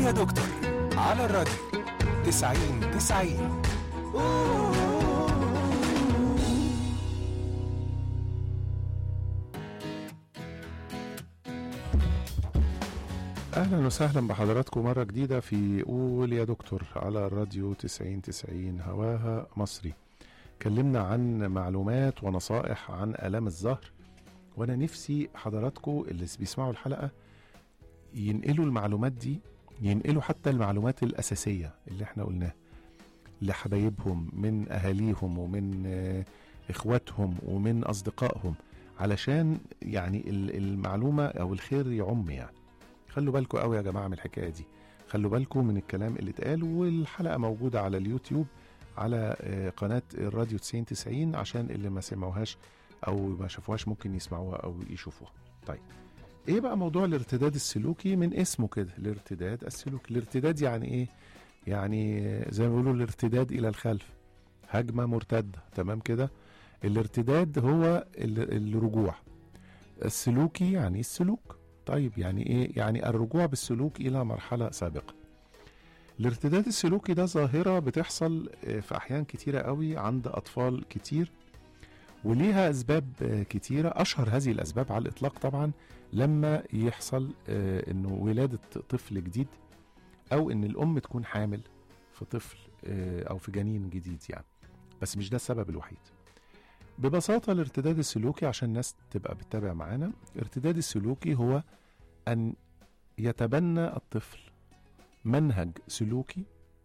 يا دكتور على الراديو تسعين تسعين اهلا وسهلا بحضراتكم مره جديده في قول يا دكتور على الراديو 90 90 هواها مصري كلمنا عن معلومات ونصائح عن الام الظهر وانا نفسي حضراتكم اللي بيسمعوا الحلقه ينقلوا المعلومات دي ينقلوا حتى المعلومات الاساسيه اللي احنا قلناها لحبايبهم من اهاليهم ومن آه، اخواتهم ومن اصدقائهم علشان يعني ال- المعلومه او الخير يعم يعني خلوا بالكم قوي يا جماعه من الحكايه دي خلوا بالكم من الكلام اللي اتقال والحلقه موجوده على اليوتيوب على آه، قناه الراديو 90 90 عشان اللي ما سمعوهاش او ما شافوهاش ممكن يسمعوها او يشوفوها طيب ايه بقى موضوع الارتداد السلوكي من اسمه كده الارتداد السلوكي الارتداد يعني ايه يعني آه، زي ما بيقولوا الارتداد الى الخلف هجمه مرتده تمام كده الارتداد هو ال- الرجوع السلوكي يعني السلوك طيب يعني ايه يعني الرجوع بالسلوك الى مرحله سابقه الارتداد السلوكي ده ظاهره بتحصل آه، في احيان كتيره قوي عند اطفال كتير وليها اسباب آه، كتيره اشهر هذه الاسباب على الاطلاق طبعا لما يحصل آه، انه ولاده طفل جديد او ان الام تكون حامل في طفل آه، او في جنين جديد يعني بس مش ده السبب الوحيد ببساطه الارتداد السلوكي عشان الناس تبقى بتتابع معانا الارتداد السلوكي هو ان يتبنى الطفل منهج سلوكي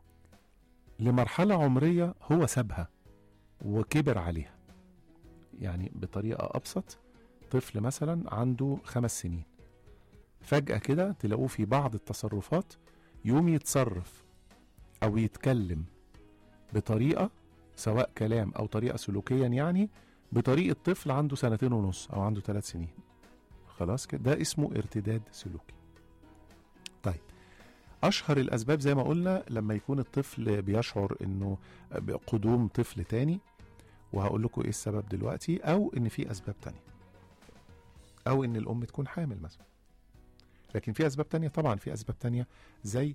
لمرحله عمريه هو سابها وكبر عليها يعني بطريقه ابسط طفل مثلا عنده خمس سنين فجاه كده تلاقوه في بعض التصرفات يوم يتصرف او يتكلم بطريقه سواء كلام او طريقه سلوكيا يعني بطريقه طفل عنده سنتين ونص او عنده ثلاث سنين خلاص كده ده اسمه ارتداد سلوكي طيب اشهر الاسباب زي ما قلنا لما يكون الطفل بيشعر انه بقدوم طفل تاني وهقول لكم ايه السبب دلوقتي او ان في اسباب تانية او ان الام تكون حامل مثلا لكن في اسباب تانية طبعا في اسباب تانية زي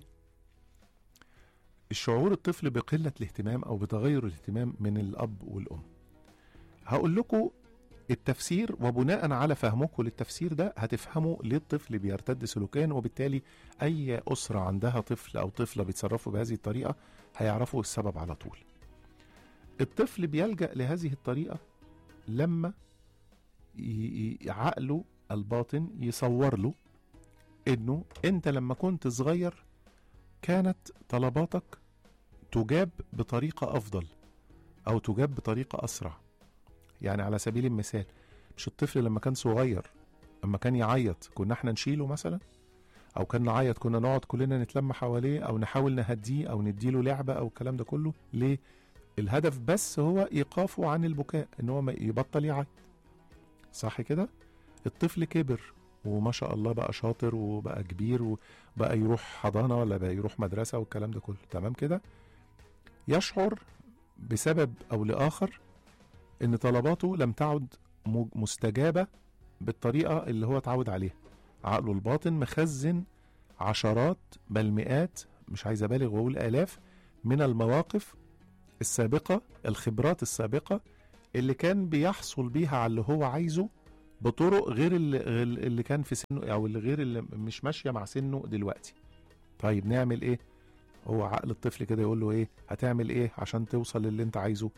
الشعور الطفل بقلة الاهتمام او بتغير الاهتمام من الاب والام هقول لكم التفسير وبناء على فهمكم للتفسير ده هتفهموا ليه الطفل بيرتد سلوكيا وبالتالي اي اسره عندها طفل او طفله بيتصرفوا بهذه الطريقه هيعرفوا السبب على طول الطفل بيلجا لهذه الطريقه لما ي- ي- عقله الباطن يصور له انه انت لما كنت صغير كانت طلباتك تجاب بطريقه افضل او تجاب بطريقه اسرع يعني على سبيل المثال مش الطفل لما كان صغير لما كان يعيط كنا احنا نشيله مثلا او كان نعيط كنا نقعد كلنا نتلم حواليه او نحاول نهديه او نديله لعبه او الكلام ده كله ليه الهدف بس هو ايقافه عن البكاء ان هو ما يبطل يعيط صح كده الطفل كبر وما شاء الله بقى شاطر وبقى كبير وبقى يروح حضانه ولا بقى يروح مدرسه والكلام ده كله تمام كده يشعر بسبب او لاخر ان طلباته لم تعد م- مستجابه بالطريقه اللي هو اتعود عليها عقله الباطن مخزن عشرات بل مئات مش عايز ابالغ واقول الاف من المواقف السابقه الخبرات السابقه اللي كان بيحصل بيها على اللي هو عايزه بطرق غير اللي, غير اللي كان في سنه او اللي غير اللي مش ماشيه مع سنه دلوقتي طيب نعمل ايه هو عقل الطفل كده يقول له ايه هتعمل ايه عشان توصل للي انت عايزه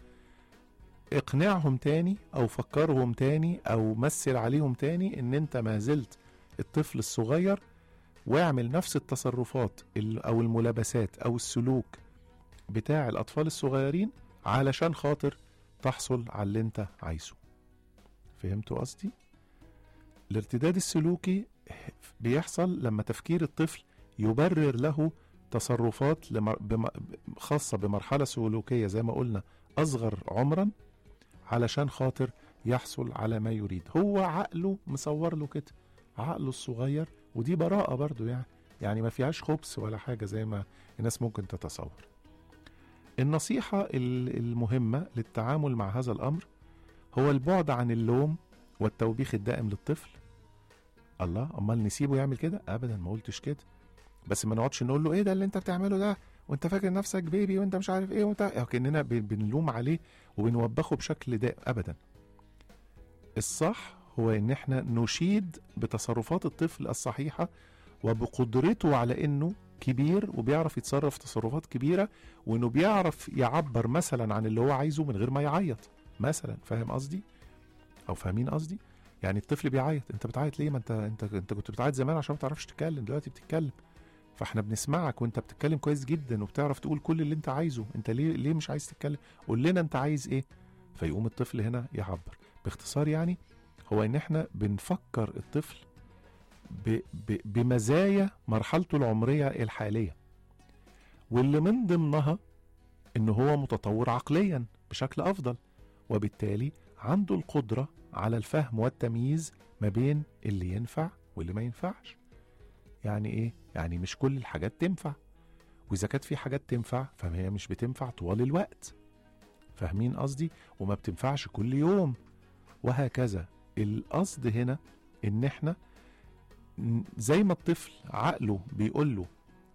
اقنعهم تاني او فكرهم تاني او مثل عليهم تاني ان انت ما زلت الطفل الصغير واعمل نفس التصرفات ال- او الملابسات او السلوك بتاع الاطفال الصغيرين علشان خاطر تحصل على اللي انت عايزه فهمتوا قصدي الارتداد السلوكي بيحصل لما تفكير الطفل يبرر له تصرفات لمر... بم... خاصة بمرحلة سلوكية زي ما قلنا أصغر عمرا علشان خاطر يحصل على ما يريد هو عقله مصور له كده عقله الصغير ودي براءة برضو يعني يعني ما فيهاش خبث ولا حاجة زي ما الناس ممكن تتصور النصيحة ال- المهمة للتعامل مع هذا الأمر هو البعد عن اللوم والتوبيخ الدائم للطفل الله أمال نسيبه يعمل كده أبدا ما قلتش كده بس ما نقعدش نقول له ايه ده اللي انت بتعمله ده وانت فاكر نفسك بيبي وانت مش عارف ايه وانت كاننا بن- بنلوم عليه وبنوبخه بشكل ده ابدا الصح هو ان احنا نشيد بتصرفات الطفل الصحيحه وبقدرته على انه كبير وبيعرف يتصرف في تصرفات كبيره وانه بيعرف يعبر مثلا عن اللي هو عايزه من غير ما يعيط مثلا فاهم قصدي او فاهمين قصدي يعني الطفل بيعيط انت بتعيط ليه ما انت انت انت كنت بتعيط زمان عشان ما تعرفش تتكلم دلوقتي بتتكلم فاحنا بنسمعك وانت بتتكلم كويس جدا وبتعرف تقول كل اللي انت عايزه انت ليه ليه مش عايز تتكلم قول لنا انت عايز ايه فيقوم الطفل هنا يعبر باختصار يعني هو ان احنا بنفكر الطفل ب ب بمزايا مرحلته العمريه الحاليه واللي من ضمنها ان هو متطور عقليا بشكل افضل وبالتالي عنده القدره على الفهم والتمييز ما بين اللي ينفع واللي ما ينفعش يعني ايه يعني مش كل الحاجات تنفع واذا كانت في حاجات تنفع فهي مش بتنفع طوال الوقت فاهمين قصدي وما بتنفعش كل يوم وهكذا القصد هنا ان احنا ن- زي ما الطفل عقله بيقول له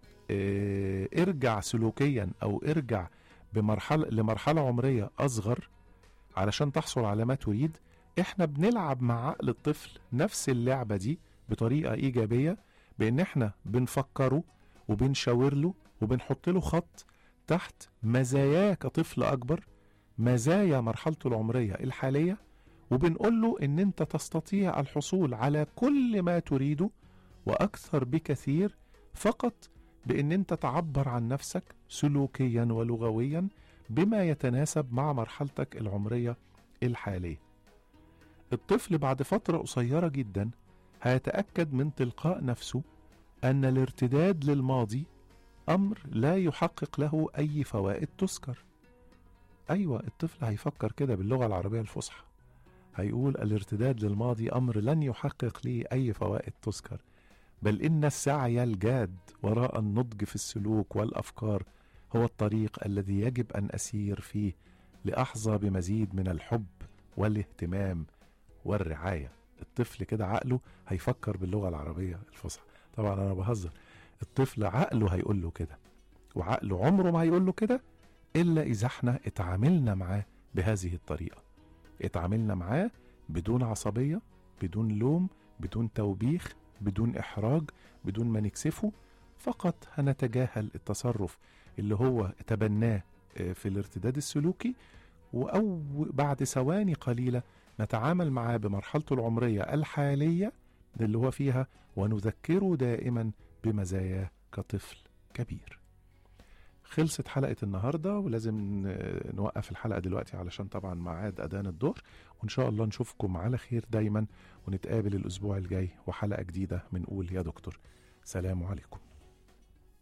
اه ارجع سلوكيا او ارجع بمرحله لمرحله عمريه اصغر علشان تحصل على ما تريد احنا بنلعب مع عقل الطفل نفس اللعبه دي بطريقه ايجابيه بان احنا بنفكره وبنشاور له وبنحط له خط تحت مزاياه كطفل اكبر مزايا مرحلته العمريه الحاليه وبنقول له ان انت تستطيع الحصول على كل ما تريده واكثر بكثير فقط بان انت تعبر عن نفسك سلوكيا ولغويا بما يتناسب مع مرحلتك العمريه الحاليه الطفل بعد فتره قصيره جدا هيتاكد من تلقاء نفسه ان الارتداد للماضي امر لا يحقق له اي فوائد تذكر ايوه الطفل هيفكر كده باللغه العربيه الفصحى هيقول الارتداد للماضي امر لن يحقق لي اي فوائد تذكر بل ان السعي الجاد وراء النضج في السلوك والافكار هو الطريق الذي يجب ان اسير فيه لاحظى بمزيد من الحب والاهتمام والرعايه الطفل كده عقله هيفكر باللغه العربيه الفصحى طبعا انا بهزر الطفل عقله هيقول له كده وعقله عمره ما هيقول له كده الا اذا احنا اتعاملنا معاه بهذه الطريقه اتعاملنا معاه بدون عصبيه بدون لوم بدون توبيخ بدون احراج بدون ما نكسفه فقط هنتجاهل التصرف اللي هو تبناه آه، في الارتداد السلوكي او بعد ثواني قليله نتعامل معاه بمرحلته العمريه الحاليه ده اللي هو فيها ونذكره دائما بمزاياه كطفل كبير خلصت حلقة النهاردة ولازم ن- نوقف الحلقة دلوقتي علشان طبعا ميعاد أذان الظهر وإن شاء الله نشوفكم على خير دايما ونتقابل الأسبوع الجاي وحلقة جديدة من قول يا دكتور سلام عليكم